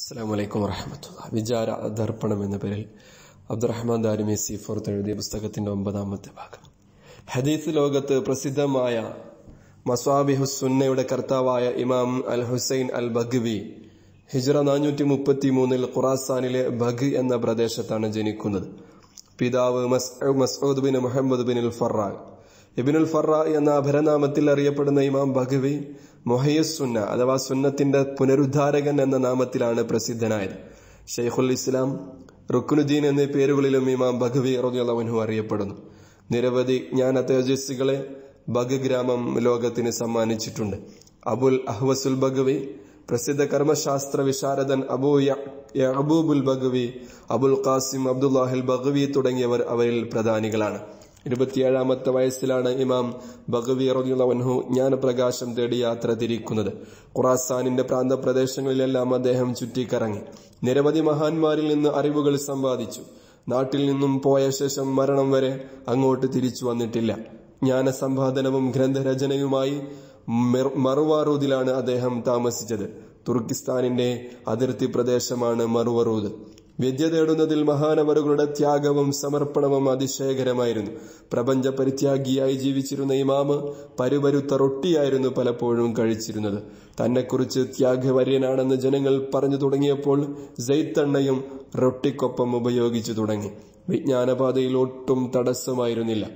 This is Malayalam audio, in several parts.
അസ്സാം വലൈക്കും വറഹമത്തുള്ള വിചാര ദർപ്പണം എന്ന പേരിൽ അബ്ദുറഹ്മാൻ ദാരിമി സീഫോർത്ത് എഴുതിയ പുസ്തകത്തിന്റെ ഒമ്പതാമത്തെ ഭാഗം ഹദീസ് ലോകത്ത് പ്രസിദ്ധമായ മസ്വാബിഹു സുന്നയുടെ കർത്താവായ ഇമാം അൽ ഹുസൈൻ അൽ ബഗ്വി ഹിജ്റ നാനൂറ്റി മുപ്പത്തി മൂന്നിൽ ഖുറാസാനിലെ ബഗ് എന്ന പ്രദേശത്താണ് ജനിക്കുന്നത് പിതാവ് Masud bin Muhammad bin Farra ibn al Farra എന്ന അപരനാമത്തിൽ അറിയപ്പെടുന്ന ഇമാം ബഗ്വി മൊഹയ്യസ് സുന്ന അഥവാ സുന്നത്തിന്റെ പുനരുദ്ധാരകൻ എന്ന നാമത്തിലാണ് പ്രസിദ്ധനായത് ഷെയ്ഖുൽ ഇസ്ലാം റുക്കുനുദ്ദീൻ എന്നീ പേരുകളിലും ഇമാം ബഗ്വി റോദിയലവൻഹു അറിയപ്പെടുന്നു നിരവധി ജ്ഞാന തേജസ്വികളെ ബഗ് ഗ്രാമം ലോകത്തിന് സമ്മാനിച്ചിട്ടുണ്ട് അബുൽ അഹ്വസുൽ ബഗ്വി പ്രസിദ്ധ കർമ്മശാസ്ത്ര വിശാരദൻ അബൂ യഹബൂബുൽ ബഗ്വി അബുൽ ഖാസിം അബ്ദുല്ലാഹിൽ ബഗ്വി തുടങ്ങിയവർ അവരിൽ പ്രധാനികളാണ് ഇരുപത്തിയേഴാമത്തെ വയസ്സിലാണ് ഇമാം ബഗവി റബിയുള്ളവൻഹു ജ്ഞാനപ്രകാശം തേടി യാത്ര തിരിക്കുന്നത് ഖുറാസാനിന്റെ പ്രാന്തപ്രദേശങ്ങളിലെല്ലാം അദ്ദേഹം ചുറ്റിക്കറങ്ങി നിരവധി മഹാന്മാരിൽ നിന്ന് അറിവുകൾ സമ്പാദിച്ചു നാട്ടിൽ നിന്നും പോയ ശേഷം മരണം വരെ അങ്ങോട്ട് തിരിച്ചു വന്നിട്ടില്ല ജ്ഞാനസമ്പാദനവും ഗ്രന്ഥരചനയുമായി മറുവാറൂദിലാണ് അദ്ദേഹം താമസിച്ചത് തുർക്കിസ്ഥാനിന്റെ അതിർത്തി പ്രദേശമാണ് മറുവറൂദ് വിദ്യ തേടുന്നതിൽ മഹാനവറുകളുടെ ത്യാഗവും സമർപ്പണവും അതിശയകരമായിരുന്നു പ്രപഞ്ച പരിത്യാഗിയായി ജീവിച്ചിരുന്ന ഇമാമ് പരുപരുത്ത റൊട്ടിയായിരുന്നു പലപ്പോഴും കഴിച്ചിരുന്നത് തന്നെക്കുറിച്ച് ത്യാഗവര്യനാണെന്ന് ജനങ്ങൾ പറഞ്ഞു തുടങ്ങിയപ്പോൾ ജയ്ത്തെണ്ണയും റൊട്ടിക്കൊപ്പം ഉപയോഗിച്ചു തുടങ്ങി വിജ്ഞാനപാതയിൽ ഒട്ടും തടസ്സമായിരുന്നില്ല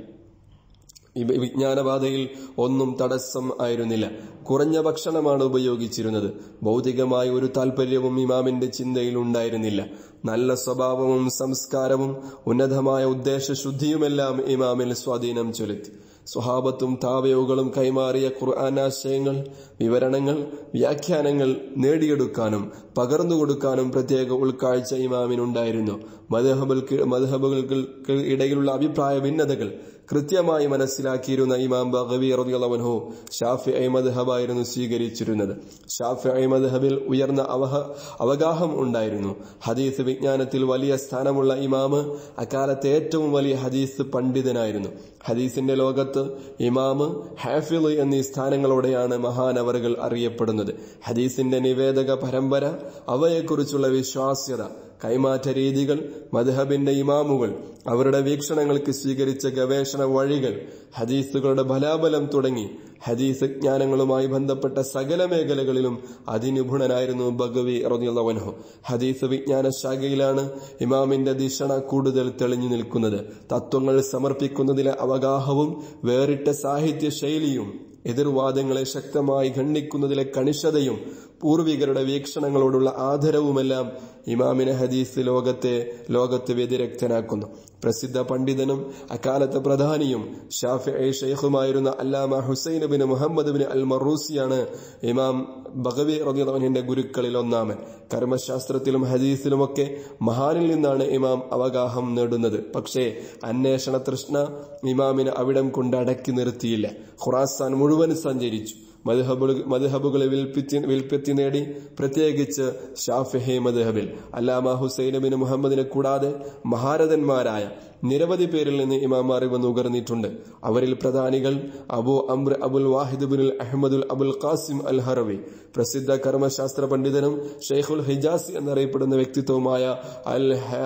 വിജ്ഞാനപാതയിൽ ഒന്നും തടസ്സം ആയിരുന്നില്ല കുറഞ്ഞ ഭക്ഷണമാണ് ഉപയോഗിച്ചിരുന്നത് ഭൗതികമായ ഒരു താല്പര്യവും ഇമാമിന്റെ ചിന്തയിൽ ഉണ്ടായിരുന്നില്ല നല്ല സ്വഭാവവും സംസ്കാരവും ഉന്നതമായ ഉദ്ദേശശുദ്ധിയുമെല്ലാം ഇമാമിൽ സ്വാധീനം ചെലുത്തി സ്വഹാബത്തും താവയവുകളും കൈമാറിയ ഖുർആാനാശയങ്ങൾ വിവരണങ്ങൾ വ്യാഖ്യാനങ്ങൾ നേടിയെടുക്കാനും പകർന്നു കൊടുക്കാനും പ്രത്യേക ഉൾക്കാഴ്ച ഇമാമിനുണ്ടായിരുന്നു മധഹബുകൾക്ക് മധഹബുകൾക്ക് ഇടയിലുള്ള അഭിപ്രായ ഭിന്നതകൾ കൃത്യമായി മനസ്സിലാക്കിയിരുന്ന ഇമാം ബഗവി റബിയുള്ളവൻഹു ഷാഫി അഹമ്മദ് ഹബായിരുന്നു സ്വീകരിച്ചിരുന്നത് ഷാഫി അഹമ്മദ് ഹബിൽ ഉയർന്ന അവഹ അവഗാഹം ഉണ്ടായിരുന്നു ഹദീസ് വിജ്ഞാനത്തിൽ വലിയ സ്ഥാനമുള്ള ഇമാമ് അക്കാലത്തെ ഏറ്റവും വലിയ ഹദീസ് പണ്ഡിതനായിരുന്നു ഹദീസിന്റെ ലോകത്ത് ഇമാമ് ഹാഫിള് എന്നീ സ്ഥാനങ്ങളോടെയാണ് മഹാനവറുകൾ അറിയപ്പെടുന്നത് ഹദീസിന്റെ നിവേദക പരമ്പര അവയെക്കുറിച്ചുള്ള വിശ്വാസ്യത കൈമാറ്റ രീതികൾ മദ്ഹബിന്റെ ഇമാമുകൾ അവരുടെ വീക്ഷണങ്ങൾക്ക് സ്വീകരിച്ച ഗവേഷണ വഴികൾ ഹദീസുകളുടെ ബലാബലം തുടങ്ങി ഹദീസ് ജ്ഞാനങ്ങളുമായി ബന്ധപ്പെട്ട സകല മേഖലകളിലും അതിനിപുണനായിരുന്നു ബഗവി റോദിയുള്ളവൻഹു ഹദീസ് വിജ്ഞാന ശാഖയിലാണ് ഇമാമിന്റെ ദിഷണ കൂടുതൽ തെളിഞ്ഞു നിൽക്കുന്നത് തത്വങ്ങൾ സമർപ്പിക്കുന്നതിലെ അവഗാഹവും വേറിട്ട സാഹിത്യ ശൈലിയും എതിർവാദങ്ങളെ ശക്തമായി ഖണ്ഡിക്കുന്നതിലെ കണിശതയും പൂർവികരുടെ വീക്ഷണങ്ങളോടുള്ള ആദരവുമെല്ലാം ഇമാമിനെ ഹദീസ് ലോകത്തെ ലോകത്ത് വ്യതിരക്തനാക്കുന്നു പ്രസിദ്ധ പണ്ഡിതനും അക്കാലത്തെ പ്രധാനിയും ഷാഫി ഷെയ്ഖുമായിരുന്ന Allama Husain bin Muhammad bin al മറൂസിയാണ് ഇമാം ബഗവി റബിന്റെ ഗുരുക്കളിൽ ഒന്നാമൻ കർമ്മശാസ്ത്രത്തിലും ഹദീസിലുമൊക്കെ മഹാനിൽ നിന്നാണ് ഇമാം അവഗാഹം നേടുന്നത് പക്ഷേ അന്വേഷണ തൃഷ്ണ ഇമാമിന് അവിടം കൊണ്ട് അടക്കി നിർത്തിയില്ല ഖുറാസാൻ മുഴുവൻ സഞ്ചരിച്ചു മദ്ഹബുകളെ വിൽപ്പത്തി നേടി പ്രത്യേകിച്ച് ഷാഫിഹെ മദ്ഹബിൽ അല്ലാമ ഹുസൈൻ ബിൻ മുഹമ്മദിനെ കൂടാതെ മഹാരഥന്മാരായ നിരവധി പേരിൽ നിന്ന് ഇമാം അറിവ് നുകർന്നിട്ടുണ്ട് അവരിൽ പ്രധാനികൾ Abu Amr Abul Wahid bin അഹമ്മദുൽ അബുൽ ഖാസിം അൽ ഹറവി പ്രസിദ്ധ കർമ്മശാസ്ത്ര പണ്ഡിതനും ഷെയ്ഖുൽ ഹിജാസ് എന്നറിയപ്പെടുന്ന വ്യക്തിത്വമായ അൽ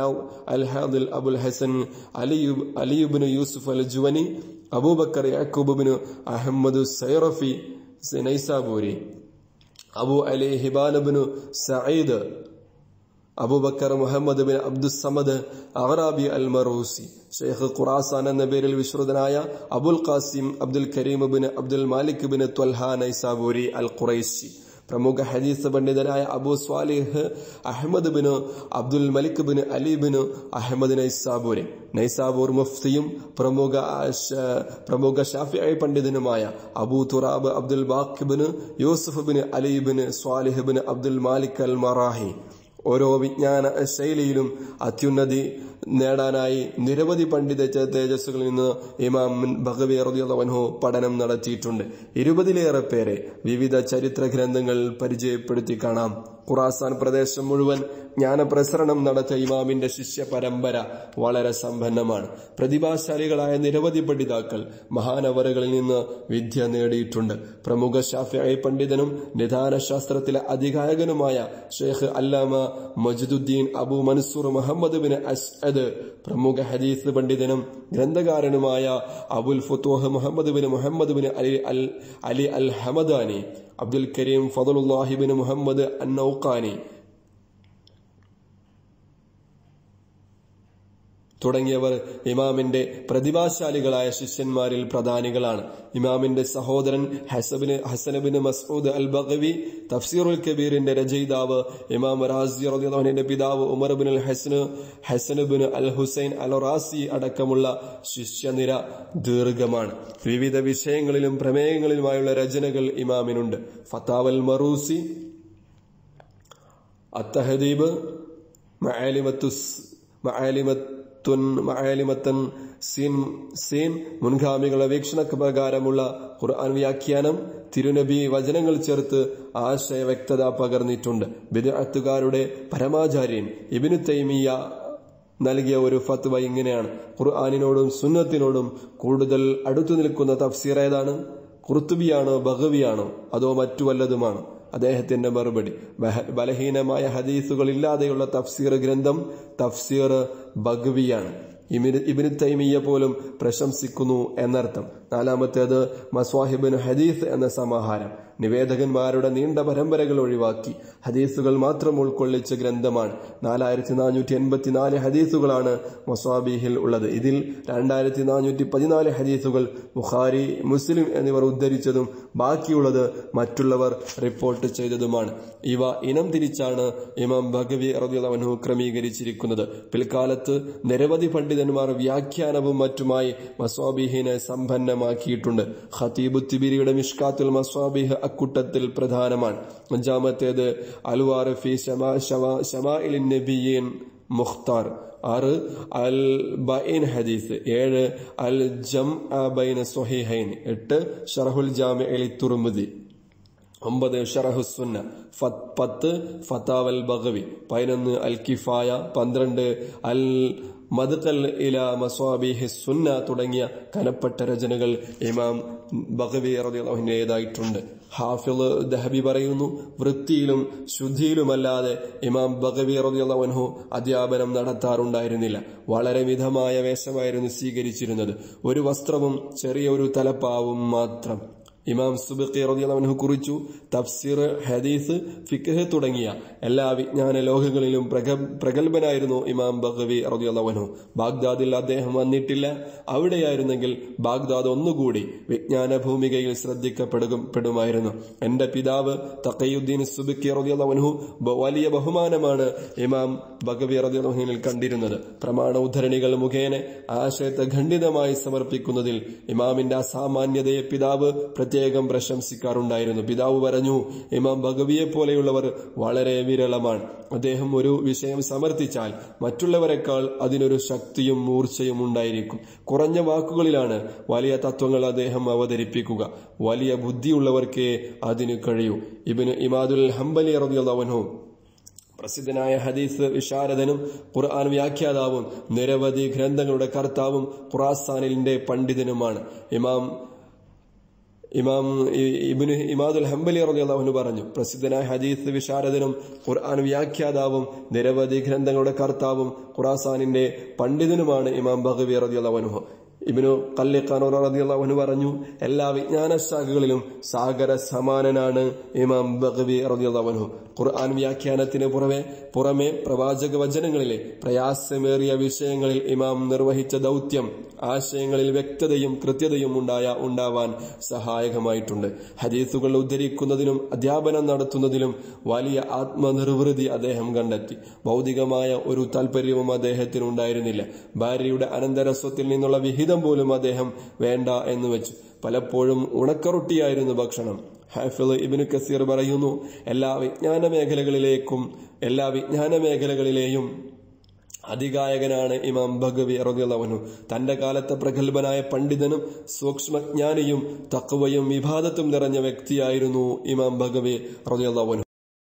അൽ ഹാദിൽ അബുൽ ഹസൻ അലിയുബ് അലിയുബിന് യൂസുഫ് അൽ ജുവനി അബൂബക്കർ യാക്കൂബിന് Ahmad Sairafi Naisaburi Abu Ali ഹിബാനബിനു Sayyid Abu Bakr Muhammad bin Abdussamad അഹറാബി അൽ മറൂസി ഷെയ്ഖ് ഖുറാസാൻ എന്ന പേരിൽ വിശ്രുതനായ Abul Qasim Abdul Karim bin Abdul Malik bin Talha Naisaburi al Qurashi പ്രമുഖ ഹദീസ് പണ്ഡിതനായ Abu Swalih Ahmed bin Abdul Malik bin Ali bin Ahmad Naisaburi Naisabur മുഫ്തിയും പ്രമുഖ പ്രമുഖ ഷാഫി പണ്ഡിതനുമായ അബൂ തുറാബ് അബ്ദുൽ ബാഖ് bin Yusuf bin Ali bin Salih bin Abdul Malik al Maraghi ഓരോ വിജ്ഞാന ശൈലിയിലും അത്യുന്നതി നേടാനായി നിരവധി പണ്ഡിത തേജസ്സുകളിൽ നിന്ന് ഇമാം ഭഗവി റബിയുള്ളവൻഹു പഠനം നടത്തിയിട്ടുണ്ട് ഇരുപതിലേറെ പേരെ വിവിധ ചരിത്ര ഗ്രന്ഥങ്ങൾ പരിചയപ്പെടുത്തി കാണാം ഖുറാസാൻ പ്രദേശം മുഴുവൻ ജ്ഞാനപ്രസരണം നടത്തിയ ഇമാമിന്റെ ശിഷ്യ പരമ്പര വളരെ സമ്പന്നമാണ് പ്രതിഭാശാലികളായ നിരവധി പഠിതാക്കൾ മഹാനവറുകളിൽ നിന്ന് വിദ്യ നേടിയിട്ടുണ്ട് പ്രമുഖ ഷാഫിഐ പണ്ഡിതനും നിദാന ശാസ്ത്രത്തിലെ അധികായകനുമായ Sheikh Allama Majduddin Abu Mansur Muhammad bin Asad പ്രമുഖ ഹദീസ് പണ്ഡിതനും ഗ്രന്ഥകാരനുമായ Abul Futuh Muhammad bin Muhammad bin Ali al Ali al Hamadani Abdul Karim ഫضലുല്ലാഹി ബിൻ മുഹമ്മദ് അന്നൌഖാനി തുടങ്ങിയവർ ഇമാമിന്റെ പ്രതിഭാശാലികളായ ശിഷ്യന്മാരിൽ പ്രധാനികളാണ് ഇമാമിന്റെ സഹോദരൻ ഹസബിന് ഹസനബിന് മസ്ഊദ് അൽ ബഗവി തഫ്സീറുൽ കബീറിന്റെ രചയിതാവ് ഇമാം റാസി റളിയല്ലാഹുവിന്റെ പിതാവ് ഉമർ ബിൻ അൽ ഹസന് ഹസനുബിൻ അൽ ഹുസൈൻ അൽ റാസി അടക്കമുള്ള ശിഷ്യനിര ദീർഘമാണ് വിവിധ വിഷയങ്ങളിലും പ്രമേയങ്ങളിലുമായുള്ള രചനകൾ ഇമാമിനുണ്ട് ഫത്താവൽ മറൂസി അത്തഹദീബ് മആലിമത്തുസ് മആലിമത്തുൻ മആലിമത്തൻ സീൻ സീൻ മുൻഗാമികളുടെ വീക്ഷണ പ്രകാരമുള്ള ഖുർആൻ വ്യാഖ്യാനം തിരുനബി വചനങ്ങൾ ചേർത്ത് ആശയ വ്യക്തത പകർന്നിട്ടുണ്ട് ബിദ്അത്തുകാരുടെ പരമാചാര്യൻ ഇബ്നു തൈമിയ നൽകിയ ഒരു ഫത്വ ഇങ്ങനെയാണ് ഖുർആാനിനോടും സുന്നത്തിനോടും കൂടുതൽ അടുത്തു നിൽക്കുന്ന തഫ്സീർ ഏതാണ് ഖുർത്തുബിയാണോ ബഹവിയാണോ അതോ മറ്റു വല്ലതുമാണോ അദ്ദേഹത്തിന്റെ മറുപടി ബഹ- ബലഹീനമായ ഹദീസുകൾ ഇല്ലാതെയുള്ള തഫ്സീർ ഗ്രന്ഥം തഫ്സീർ ബഗ്വിയാണ് ഇമിന് ഇബിന് തൈമിയ പോലും പ്രശംസിക്കുന്നു എന്നർത്ഥം നാലാമത്തേത് മസ്വാഹിബിൻ ഹദീസ് എന്ന സമാഹാരം നിവേദകന്മാരുടെ നീണ്ട പരമ്പരകൾ ഒഴിവാക്കി ഹദീസുകൾ മാത്രം ഉൾക്കൊള്ളിച്ച ഗ്രന്ഥമാണ് നാലായിരത്തി നാനൂറ്റി എൺപത്തിനാല് ഹദീസുകളാണ് മൊസാബിഹിൽ ഉള്ളത് ഇതിൽ രണ്ടായിരത്തി നാനൂറ്റി പതിനാല് ഹദീസുകൾ ബുഖാരി മുസ്ലിം എന്നിവർ ഉദ്ധരിച്ചതും ബാക്കിയുള്ളത് മറ്റുള്ളവർ റിപ്പോർട്ട് ചെയ്തതുമാണ് ഇവ ഇനം തിരിച്ചാണ് ഇമാം ഭഗവി റബിഅവനു ക്രമീകരിച്ചിരിക്കുന്നത് പിൽക്കാലത്ത് നിരവധി പണ്ഡിതന്മാർ വ്യാഖ്യാനവും മറ്റുമായി മസ്വാബിഹിനെ സമ്പന്നമാക്കിയിട്ടുണ്ട് ഖതീബു തിബിരിയുടെ മിഷ്കാത്തുൽ മസ്വാബിഹ് അക്കൂട്ടത്തിൽ പ്രധാനമാണ് അഞ്ചാമത്തേത് അൽവാർ ഫി ശമാ ശമാ ഷമാഇലിൻ നബിയീൻ മുഖ്താർ ആറ് അൽ ബൈൻ ഹദീസ് ഏഴ് അൽ ജം ബൈന സൊഹൈൻ എട്ട് ഷറഹുൽ ജാമി അലി തുർമുദി ഒമ്പത് ഷറഹുസുന്ന ഫത്ത് പത്ത് ഫത്താവൽ ബഗവി പതിനൊന്ന് അൽ കിഫായ പന്ത്രണ്ട് അൽ മദ്കൽ ഇല മസ്വാബിഹി സുന്ന തുടങ്ങിയ കനപ്പെട്ട രചനകൾ ഇമാം ബഗവി റളിയല്ലാഹുവിൻ്റെതായിട്ടുണ്ട് ഹാഫിള് ദഹബി പറയുന്നു വൃത്തിയിലും ശുദ്ധിയിലുമല്ലാതെ ഇമാം ബഗവി റളിയല്ലാഹു അധ്യാപനം നടത്താറുണ്ടായിരുന്നില്ല വളരെ മിതമായ വേഷമായിരുന്നു സ്വീകരിച്ചിരുന്നത് ഒരു വസ്ത്രവും ചെറിയ ഒരു തലപ്പാവും മാത്രം ഇമാം സുബിഖി റളിയല്ലാഹു കുറിച്ചു തഫ്സീർ ഹദീസ് ഫിഖ് തുടങ്ങിയ എല്ലാ വിജ്ഞാന ലോകങ്ങളിലും പ്രഗ- പ്രഗത്ഭനായിരുന്നു ഇമാം ബഗവി റളിയല്ലാഹു ബാഗ്ദാദിൽ അദ്ദേഹം വന്നിട്ടില്ല അവിടെയായിരുന്നെങ്കിൽ ബാഗ്ദാദ് ഒന്നുകൂടി വിജ്ഞാന ഭൂമികയിൽ ശ്രദ്ധിക്കപ്പെടുമായിരുന്നു എന്റെ പിതാവ് തഖയുദ്ദീൻ സുബിഖി റളിയല്ലാഹു വലിയ ബഹുമാനമാണ് ഇമാം ബഗവി റളിയല്ലാഹുവിൽ കണ്ടിരുന്നത് പ്രമാണ ഉദ്ധരണികൾ മുഖേന ആശയത്തെ ഖണ്ഡിതമായി സമർപ്പിക്കുന്നതിൽ ഇമാമിന്റെ അസാമാന്യതയെ പിതാവ് പ്രത്യേകം പ്രശംസിക്കാറുണ്ടായിരുന്നു പിതാവ് പറഞ്ഞു ഇമാം ഭഗവിയെ പോലെയുള്ളവർ വളരെ വിരളമാണ് അദ്ദേഹം ഒരു വിഷയം സമർത്ഥിച്ചാൽ മറ്റുള്ളവരെക്കാൾ അതിനൊരു ശക്തിയും മൂർച്ചയും ഉണ്ടായിരിക്കും കുറഞ്ഞ വാക്കുകളിലാണ് വലിയ തത്വങ്ങൾ അദ്ദേഹം അവതരിപ്പിക്കുക വലിയ ബുദ്ധിയുള്ളവർക്കേ അതിന് കഴിയൂ ഇബിന് ഇമാദുൽ ഹംബലി റളിയല്ലാഹു പ്രസിദ്ധനായ ഹദീസ് വിശാരദനും ഖുർആൻ വ്യാഖ്യാതാവും നിരവധി ഗ്രന്ഥങ്ങളുടെ കർത്താവും ഖുറാസാനിലിന്റെ പണ്ഡിതനുമാണ് ഇമാം ഇമാം ഇ- ഇബ്നു ഇമാദുൽ ഹംബലി റളിയല്ലാഹു പറഞ്ഞു പ്രസിദ്ധനായ ഹദീസ് വിശാരദനും ഖുർആൻ വ്യാഖ്യാതാവും നിരവധി ഗ്രന്ഥങ്ങളുടെ കർത്താവും ഖുറാസാനിന്റെ പണ്ഡിതനുമാണ് ഇമാം ബഗവി റളിയല്ലാഹു ഇബിനു കല്ലിഖാൻ റളിയല്ലാഹു പറഞ്ഞു എല്ലാ വിജ്ഞാന ശാഖകളിലും സാഗര സമാനനാണ് ഇമാം ബഗവി റളിയല്ലാഹു ഖുർആൻ വ്യാഖ്യാനത്തിന് പുറമെ പുറമെ പ്രവാചക വചനങ്ങളിലെ പ്രയാസമേറിയ വിഷയങ്ങളിൽ ഇമാം നിർവഹിച്ച ദൗത്യം ആശയങ്ങളിൽ വ്യക്തതയും കൃത്യതയും ഉണ്ടായ ഉണ്ടാവാൻ സഹായകമായിട്ടുണ്ട് ഹദീസുകൾ ഉദ്ധരിക്കുന്നതിനും അധ്യാപനം നടത്തുന്നതിലും വലിയ ആത്മനിർവൃതി അദ്ദേഹം കണ്ടെത്തി ഭൗതികമായ ഒരു താല്പര്യവും അദ്ദേഹത്തിന് ഉണ്ടായിരുന്നില്ല ഭാര്യയുടെ അനന്തരസ്വത്തിൽ നിന്നുള്ള വിഹിതം പോലും അദ്ദേഹം വേണ്ട എന്ന് വെച്ചു പലപ്പോഴും ഉണക്കറൊട്ടിയായിരുന്നു ഭക്ഷണം ഹാഫിള് ഇബിനു കസീർ പറയുന്നു എല്ലാ വിജ്ഞാന മേഖലകളിലേക്കും എല്ലാ വിജ്ഞാന മേഖലകളിലെയും അധികായകനാണ് ഇമാം ഭഗവി റളിയല്ലാഹു തന്റെ കാലത്തെ പ്രഗത്ഭനായ പണ്ഡിതനും സൂക്ഷ്മജ്ഞാനിയും തക്വയും വിഭാദത്തും നിറഞ്ഞ വ്യക്തിയായിരുന്നു ഇമാം ഭഗവി റളിയല്ലാഹു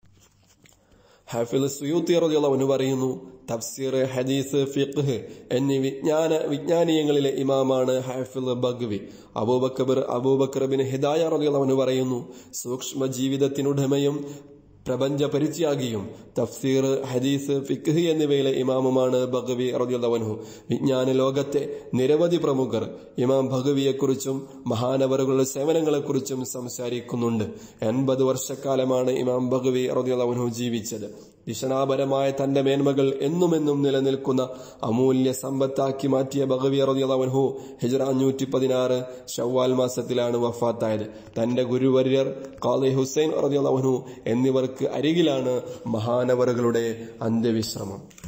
ഹാഫിൽ സുയൂത്തി റളിയല്ലാഹു പറയുന്നു തഫ്സീർ ഹദീസ് ഫിഖ് എന്നീ വിജ്ഞാന വിജ്ഞാനീയങ്ങളിലെ ഇമാമാണ് ഹാഫിൽ ബഗ്വി അബൂബക്കർ അബൂബക്കർ ബിൻ ഹിദായ റളിയല്ലാഹു പറയുന്നു സൂക്ഷ്മ ജീവിതത്തിനുടമയും പ്രപഞ്ച പരിത്യാഗിയും തഫ്സീർ ഹദീസ് ഫിഖ് എന്നിവയിലെ ഇമാമുമാണ് ഭഗവി റദിയുള്ളവൻഹു വിജ്ഞാന ലോകത്തെ നിരവധി പ്രമുഖർ ഇമാം ഭഗവിയെക്കുറിച്ചും മഹാനവറുകളുടെ സേവനങ്ങളെക്കുറിച്ചും സംസാരിക്കുന്നുണ്ട് എൺപത് വർഷക്കാലമാണ് ഇമാം ഭഗവി റദിയുള്ളവൻഹു ജീവിച്ചത് ദിശനാപരമായ തന്റെ മേന്മകൾ എന്നുമെന്നും നിലനിൽക്കുന്ന അമൂല്യ സമ്പത്താക്കി മാറ്റിയ ഭഗവി റദിയുള്ളവൻഹു ഹിജറ അഞ്ഞൂറ്റി പതിനാറ് ഷവ്വാൽ മാസത്തിലാണ് വഫാത്തായത് തന്റെ ഗുരുവര്യർ ഖാദി ഹുസൈൻ റദിയുള്ളവൻഹു എന്നിവർക്ക് അരികിലാണ് മഹാനവറുകളുടെ അന്ത്യവിശ്രമം